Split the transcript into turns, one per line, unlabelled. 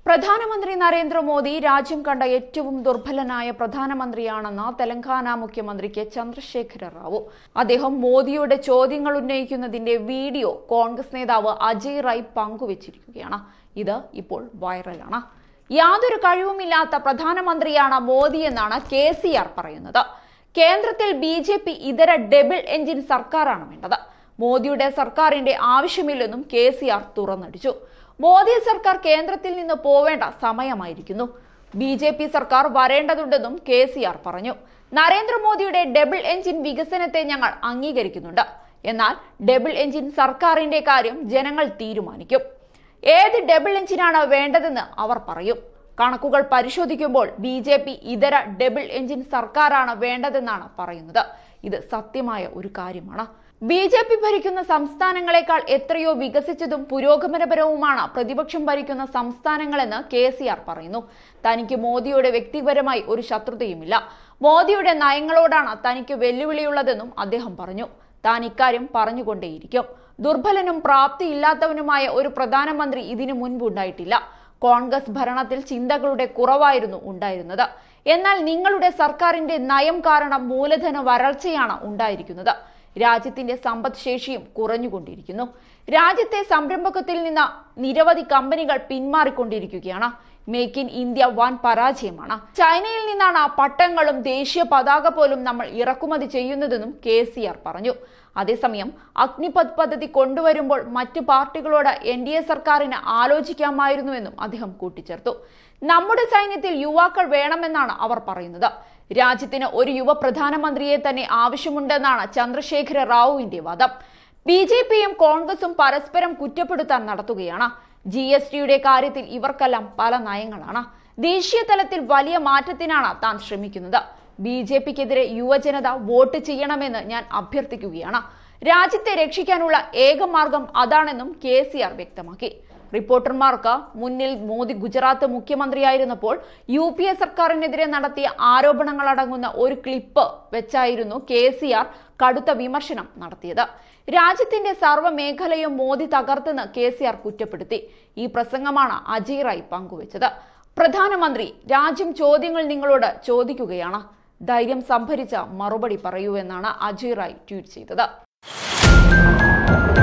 പ്രധാനമന്ത്രി നരേന്ദ്രമോദി രാജ്യം കണ്ട ഏറ്റവും ദുർബലനായ പ്രധാനമന്ത്രിയാണെന്ന് തെലങ്കാന മുഖ്യമന്ത്രി കെ ചന്ദ്രശേഖര റാവു അദ്ദേഹം മോദിയുടെ ചോദ്യങ്ങൾ ഉന്നയിക്കുന്നതിന്റെ വീഡിയോ കോൺഗ്രസ് നേതാവ് അജയ് റായ് പങ്കുവച്ചിരിക്കുകയാണ് ഇത് ഇപ്പോൾ വൈറലാണ് യാതൊരു കഴിവുമില്ലാത്ത പ്രധാനമന്ത്രിയാണ് മോദി എന്നാണ് കെ സി ആർ പറയുന്നത് കേന്ദ്രത്തിൽ ബി ജെ പി ഇതര ഡബിൾ എഞ്ചിൻ സർക്കാരാണ് വേണ്ടത് മോദിയുടെ സർക്കാരിന്റെ ആവശ്യമില്ലെന്നും കെ സി ആർ തുറന്നടിച്ചു മോദി സർക്കാർ കേന്ദ്രത്തിൽ നിന്ന് പോവേണ്ട സമയമായിരിക്കുന്നു ബി ജെ പി സർക്കാർ വരേണ്ടതുണ്ടെന്നും കെ സി ആർ പറഞ്ഞു നരേന്ദ്രമോദിയുടെ ഡബിൾ എഞ്ചിൻ വികസനത്തെ ഞങ്ങൾ അംഗീകരിക്കുന്നുണ്ട് എന്നാൽ ഡബിൾ എഞ്ചിൻ സർക്കാരിന്റെ കാര്യം ജനങ്ങൾ തീരുമാനിക്കും ഏത് ഡബിൾ എഞ്ചിനാണ് വേണ്ടതെന്ന് അവർ പറയും കണക്കുകൾ പരിശോധിക്കുമ്പോൾ ബി ജെ പി ഇതര ഡബിൾ എഞ്ചിൻ സർക്കാരാണ് വേണ്ടതെന്നാണ് പറയുന്നത് ഇത് സത്യമായ ഒരു കാര്യമാണ് ബി ജെ പി ഭരിക്കുന്ന സംസ്ഥാനങ്ങളെക്കാൾ എത്രയോ വികസിച്ചതും പുരോഗമനപരവുമാണ് പ്രതിപക്ഷം ഭരിക്കുന്ന സംസ്ഥാനങ്ങളെന്ന് കെ സി ആർ പറയുന്നു തനിക്ക് മോദിയുടെ വ്യക്തിപരമായി ഒരു ശത്രുതയുമില്ല മോദിയുടെ നയങ്ങളോടാണ് തനിക്ക് വെല്ലുവിളിയുള്ളതെന്നും അദ്ദേഹം പറഞ്ഞു താൻ ഇക്കാര്യം പറഞ്ഞുകൊണ്ടേയിരിക്കും ദുർബലനും പ്രാപ്തിയില്ലാത്തവനുമായ ഒരു പ്രധാനമന്ത്രി ഇതിനു മുൻപുണ്ടായിട്ടില്ല കോൺഗ്രസ് ഭരണത്തിൽ ചിന്തകളുടെ കുറവായിരുന്നു ഉണ്ടായിരുന്നത് എന്നാൽ നിങ്ങളുടെ സർക്കാരിന്റെ നയം കാരണം മൂലധന വരൾച്ചയാണ് ഉണ്ടായിരിക്കുന്നത് രാജ്യത്തിന്റെ സമ്പദ് ശേഷിയും കുറഞ്ഞുകൊണ്ടിരിക്കുന്നു രാജ്യത്തെ സംരംഭകത്തിൽ നിന്ന് നിരവധി കമ്പനികൾ പിന്മാറിക്കൊണ്ടിരിക്കുകയാണ് മേക്ക് ഇൻ ഇന്ത്യ വൻ പരാജയമാണ് ചൈനയിൽ നിന്നാണ് പട്ടങ്ങളും ദേശീയ പതാക പോലും നമ്മൾ ഇറക്കുമതി ചെയ്യുന്നതെന്നും കെ സി ആർ പറഞ്ഞു അതേസമയം അഗ്നിപത് പദ്ധതി കൊണ്ടുവരുമ്പോൾ മറ്റു പാർട്ടികളോട് എൻ ഡി എ സർക്കാരിന് ആലോചിക്കാമായിരുന്നുവെന്നും അദ്ദേഹം കൂട്ടിച്ചേർത്തു നമ്മുടെ സൈന്യത്തിൽ യുവാക്കൾ വേണമെന്നാണ് അവർ പറയുന്നത് രാജ്യത്തിന് ഒരു യുവ പ്രധാനമന്ത്രിയെ തന്നെ ആവശ്യമുണ്ടെന്നാണ് ചന്ദ്രശേഖര റാവുവിന്റെ വാദം ബി ജെ പിയും കോൺഗ്രസും പരസ്പരം കുറ്റപ്പെടുത്താൻ നടത്തുകയാണ് ജി എസ് ടിയുടെ കാര്യത്തിൽ ഇവർക്കെല്ലാം പല നയങ്ങളാണ് ദേശീയ തലത്തിൽ വലിയ മാറ്റത്തിനാണ് താൻ ശ്രമിക്കുന്നത് ബി ജെ പിക്കെതിരെ യുവജനത വോട്ട് ചെയ്യണമെന്ന് ഞാൻ അഭ്യർത്ഥിക്കുകയാണ് രാജ്യത്തെ രക്ഷിക്കാനുള്ള ഏക മാർഗം അതാണെന്നും കെ സി ആർ വ്യക്തമാക്കി റിപ്പോർട്ടർമാർക്ക് മുന്നിൽ മോദി ഗുജറാത്ത് മുഖ്യമന്ത്രിയായിരുന്നപ്പോൾ യു പി എ സർക്കാരിനെതിരെ നടത്തിയ ആരോപണങ്ങൾ അടങ്ങുന്ന ഒരു ക്ലിപ്പ് വെച്ചായിരുന്നു കെ സി ആർ കടുത്ത വിമർശനം നടത്തിയത് രാജ്യത്തിന്റെ സർവ്വ മേഖലയും മോദി തകർത്തെന്ന് കെ സി ആർ കുറ്റപ്പെടുത്തി ഈ പ്രസംഗമാണ് അജയ് റായ് പങ്കുവച്ചത് പ്രധാനമന്ത്രി രാജ്യം ചോദ്യങ്ങൾ നിങ്ങളോട് ചോദിക്കുകയാണ് ധൈര്യം സംഭരിച്ച മറുപടി പറയൂ എന്നാണ് അജയ് റായ് ട്വീറ്റ് ചെയ്തത്